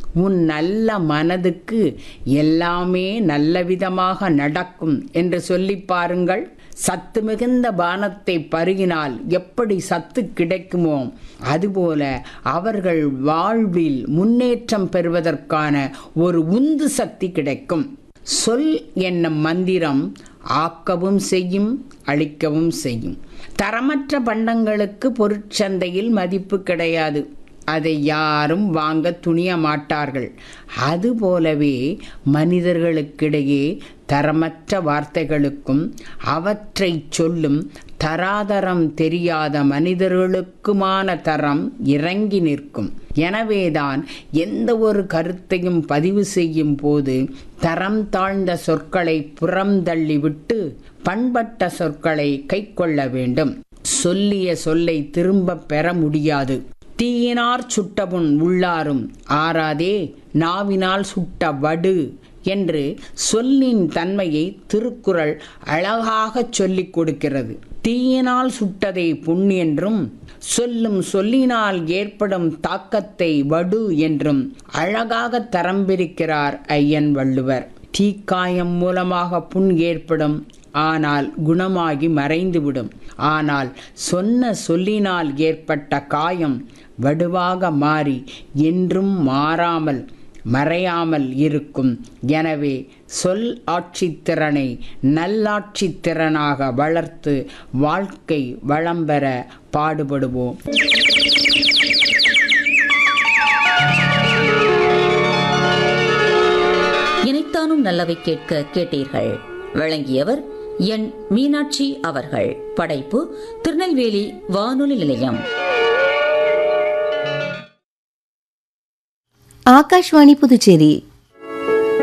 உன் நல்ல மனதுக்கு எல்லாமே நல்ல விதமாக நடக்கும் என்று சொல்லி பாருங்கள் சத்து மிகுந்த பானத்தை பருகினால் எப்படி சத்து கிடைக்குமோ அதுபோல அவர்கள் வாழ்வில் முன்னேற்றம் பெறுவதற்கான ஒரு உந்து சக்தி கிடைக்கும் சொல் என்னும் மந்திரம் ஆக்கவும் செய்யும் அழிக்கவும் செய்யும் தரமற்ற பண்டங்களுக்கு பொருட்சந்தையில் மதிப்பு கிடையாது அதை யாரும் வாங்க துணிய மாட்டார்கள் அதுபோலவே மனிதர்களுக்கிடையே தரமற்ற வார்த்தைகளுக்கும் அவற்றை சொல்லும் தராதரம் தெரியாத மனிதர்களுக்குமான தரம் இறங்கி நிற்கும் எனவேதான் எந்த ஒரு கருத்தையும் பதிவு செய்யும் போது தரம் தாழ்ந்த சொற்களை புறம் தள்ளிவிட்டு பண்பட்ட சொற்களை கைக்கொள்ள வேண்டும் சொல்லிய சொல்லை திரும்ப பெற முடியாது தீயினார் சுட்டபுண் உள்ளாரும் ஆறாதே நாவினால் சுட்ட வடு என்று சொல்லின் தன்மையை திருக்குறள் அழகாகச் சொல்லிக் கொடுக்கிறது தீயினால் சுட்டதை புண் என்றும் சொல்லும் சொல்லினால் ஏற்படும் தாக்கத்தை வடு என்றும் அழகாக தரம் பிரிக்கிறார் ஐயன் வள்ளுவர் தீக்காயம் மூலமாக புண் ஏற்படும் ஆனால் குணமாகி மறைந்துவிடும் ஆனால் சொன்ன சொல்லினால் ஏற்பட்ட காயம் வடுவாக மாறி என்றும் மாறாமல் மறையாமல் இருக்கும் எனவே சொல் ஆட்சித்திறனை நல்லாட்சித்திறனாக வளர்த்து வாழ்க்கை வளம் பெற பாடுபடுவோம் இணைத்தானும் நல்லவை கேட்க கேட்டீர்கள் வழங்கியவர் என் மீனாட்சி அவர்கள் படைப்பு திருநெல்வேலி வானொலி நிலையம் ஆகாஷ்வாணி புதுச்சேரி